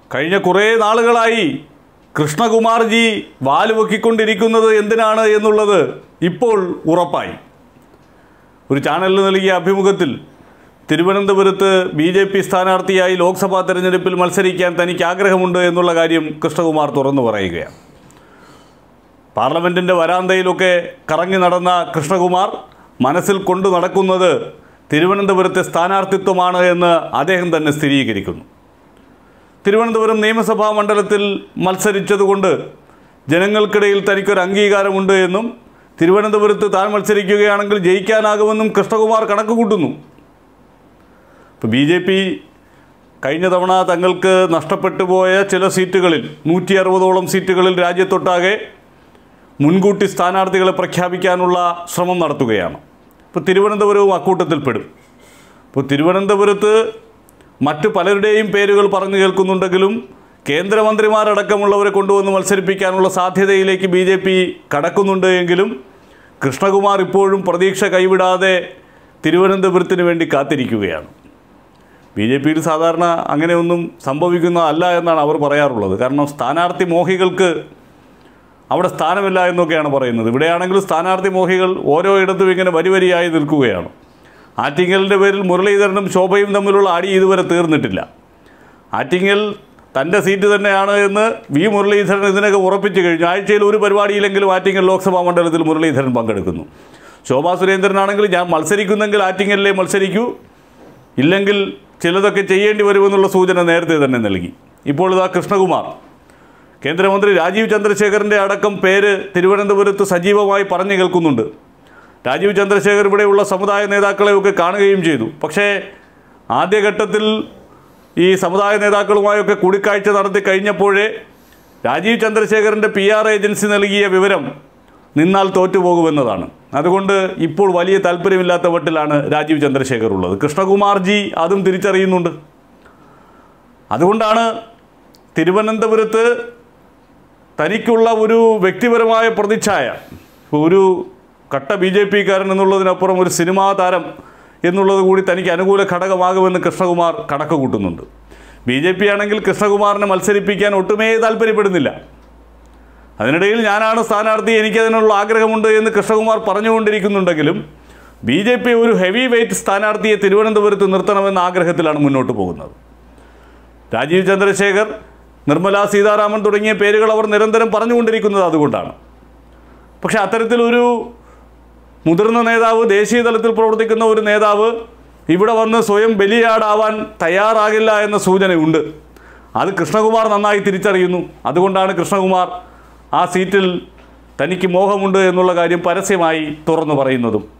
കഴിഞ്ഞ കുറേ നാളുകളായി കൃഷ്ണകുമാർജി വാലുവെക്കിക്കൊണ്ടിരിക്കുന്നത് എന്തിനാണ് എന്നുള്ളത് ഇപ്പോൾ ഉറപ്പായി ഒരു ചാനലിന് നൽകിയ അഭിമുഖത്തിൽ തിരുവനന്തപുരത്ത് ബി ജെ പി സ്ഥാനാർത്ഥിയായി ലോക്സഭാ തെരഞ്ഞെടുപ്പിൽ മത്സരിക്കാൻ തനിക്ക് ആഗ്രഹമുണ്ട് എന്നുള്ള കാര്യം കൃഷ്ണകുമാർ തുറന്നു പറയുകയാണ് പാർലമെൻറ്റിൻ്റെ വരാന്തയിലൊക്കെ കറങ്ങി നടന്ന കൃഷ്ണകുമാർ മനസ്സിൽ കൊണ്ടു നടക്കുന്നത് തിരുവനന്തപുരത്തെ സ്ഥാനാർത്ഥിത്വമാണ് എന്ന് അദ്ദേഹം തന്നെ സ്ഥിരീകരിക്കുന്നു തിരുവനന്തപുരം നിയമസഭാ മണ്ഡലത്തിൽ മത്സരിച്ചതുകൊണ്ട് ജനങ്ങൾക്കിടയിൽ തനിക്കൊരു അംഗീകാരമുണ്ട് എന്നും തിരുവനന്തപുരത്ത് താൻ മത്സരിക്കുകയാണെങ്കിൽ ജയിക്കാനാകുമെന്നും കൃഷ്ണകുമാർ കണക്ക് കൂട്ടുന്നു ഇപ്പോൾ ബി ജെ പി കഴിഞ്ഞ തവണ തങ്ങൾക്ക് നഷ്ടപ്പെട്ടു പോയ ചില സീറ്റുകളിൽ നൂറ്റി അറുപതോളം സീറ്റുകളിൽ രാജ്യത്തൊട്ടാകെ മുൻകൂട്ടി സ്ഥാനാർത്ഥികളെ പ്രഖ്യാപിക്കാനുള്ള ശ്രമം നടത്തുകയാണ് ഇപ്പോൾ തിരുവനന്തപുരവും അക്കൂട്ടത്തിൽപ്പെടും ഇപ്പോൾ തിരുവനന്തപുരത്ത് മറ്റു പലരുടെയും പേരുകൾ പറഞ്ഞു കേൾക്കുന്നുണ്ടെങ്കിലും കേന്ദ്രമന്ത്രിമാരടക്കമുള്ളവരെ കൊണ്ടുവന്ന് മത്സരിപ്പിക്കാനുള്ള സാധ്യതയിലേക്ക് ബി ജെ പി കടക്കുന്നുണ്ട് എങ്കിലും കൃഷ്ണകുമാർ ഇപ്പോഴും പ്രതീക്ഷ കൈവിടാതെ തിരുവനന്തപുരത്തിന് വേണ്ടി കാത്തിരിക്കുകയാണ് ബി ജെ പിയിൽ സാധാരണ അങ്ങനെയൊന്നും സംഭവിക്കുന്നതല്ല എന്നാണ് അവർ പറയാറുള്ളത് കാരണം സ്ഥാനാർത്ഥി മോഹികൾക്ക് അവിടെ സ്ഥാനമില്ല എന്നൊക്കെയാണ് പറയുന്നത് ഇവിടെയാണെങ്കിൽ സ്ഥാനാർത്ഥി മോഹികൾ ഓരോ ഇടത്തും ഇങ്ങനെ വരി വരിയായി നിൽക്കുകയാണ് ആറ്റിങ്ങലിൻ്റെ പേരിൽ മുരളീധരനും ശോഭയും തമ്മിലുള്ള അടി ഇതുവരെ തീർന്നിട്ടില്ല ആറ്റിങ്ങൽ തൻ്റെ സീറ്റ് തന്നെയാണ് എന്ന് വി മുരളീധരൻ ഇതിനൊക്കെ ഉറപ്പിച്ചു കഴിഞ്ഞു ആഴ്ചയിൽ ഒരു പരിപാടിയിലെങ്കിലും ആറ്റിങ്ങൽ ലോക്സഭാ മണ്ഡലത്തിൽ മുരളീധരൻ പങ്കെടുക്കുന്നു ശോഭാ സുരേന്ദ്രനാണെങ്കിൽ ഞാൻ മത്സരിക്കുന്നെങ്കിൽ ആറ്റിങ്ങലിലെ മത്സരിക്കൂ ഇല്ലെങ്കിൽ ചിലതൊക്കെ ചെയ്യേണ്ടി വരുമെന്നുള്ള സൂചന നേരത്തെ തന്നെ നൽകി ഇപ്പോൾ ഇതാ കൃഷ്ണകുമാർ കേന്ദ്രമന്ത്രി രാജീവ് ചന്ദ്രശേഖറിൻ്റെ അടക്കം പേര് തിരുവനന്തപുരത്ത് സജീവമായി പറഞ്ഞു കേൾക്കുന്നുണ്ട് രാജീവ് ചന്ദ്രശേഖർ ഇവിടെയുള്ള സമുദായ നേതാക്കളെയൊക്കെ കാണുകയും ചെയ്തു പക്ഷേ ആദ്യഘട്ടത്തിൽ ഈ സമുദായ നേതാക്കളുമായൊക്കെ കൂടിക്കാഴ്ച നടത്തി കഴിഞ്ഞപ്പോഴേ രാജീവ് ചന്ദ്രശേഖറിൻ്റെ പി ആർ ഏജൻസി നൽകിയ വിവരം നിന്നാൽ തോറ്റുപോകുമെന്നതാണ് അതുകൊണ്ട് ഇപ്പോൾ വലിയ താല്പര്യമില്ലാത്ത വട്ടിലാണ് രാജീവ് ചന്ദ്രശേഖർ ഉള്ളത് കൃഷ്ണകുമാർജി അതും തിരിച്ചറിയുന്നുണ്ട് അതുകൊണ്ടാണ് തിരുവനന്തപുരത്ത് തനിക്കുള്ള ഒരു വ്യക്തിപരമായ പ്രതിച്ഛായ ഒരു കട്ട ബി ജെ പിക്കാരൻ എന്നുള്ളതിനപ്പുറം ഒരു സിനിമാ താരം എന്നുള്ളത് കൂടി തനിക്ക് അനുകൂല ഘടകമാകുമെന്ന് കൃഷ്ണകുമാർ കണക്ക് കൂട്ടുന്നുണ്ട് ബി ജെ പി ആണെങ്കിൽ കൃഷ്ണകുമാറിനെ മത്സരിപ്പിക്കാൻ ഒട്ടുമേ താല്പര്യപ്പെടുന്നില്ല അതിനിടയിൽ ഞാനാണ് സ്ഥാനാർത്ഥി എനിക്കതിനുള്ള ആഗ്രഹമുണ്ട് എന്ന് കൃഷ്ണകുമാർ പറഞ്ഞുകൊണ്ടിരിക്കുന്നുണ്ടെങ്കിലും ബി ജെ പി ഒരു ഹെവി വെയ്റ്റ് സ്ഥാനാർത്ഥിയെ തിരുവനന്തപുരത്ത് നിർത്തണമെന്ന ആഗ്രഹത്തിലാണ് മുന്നോട്ട് പോകുന്നത് രാജീവ് ചന്ദ്രശേഖർ നിർമ്മല സീതാരാമൻ തുടങ്ങിയ പേരുകൾ അവർ നിരന്തരം പറഞ്ഞുകൊണ്ടിരിക്കുന്നത് അതുകൊണ്ടാണ് പക്ഷേ അത്തരത്തിലൊരു മുതിർന്ന നേതാവ് ദേശീയ തലത്തിൽ പ്രവർത്തിക്കുന്ന ഒരു നേതാവ് ഇവിടെ വന്ന് സ്വയം ബലിയാടാവാൻ തയ്യാറാകില്ല എന്ന സൂചനയുണ്ട് അത് കൃഷ്ണകുമാർ നന്നായി തിരിച്ചറിയുന്നു അതുകൊണ്ടാണ് കൃഷ്ണകുമാർ ആ സീറ്റിൽ തനിക്ക് മോഹമുണ്ട് എന്നുള്ള കാര്യം പരസ്യമായി തുറന്നു പറയുന്നതും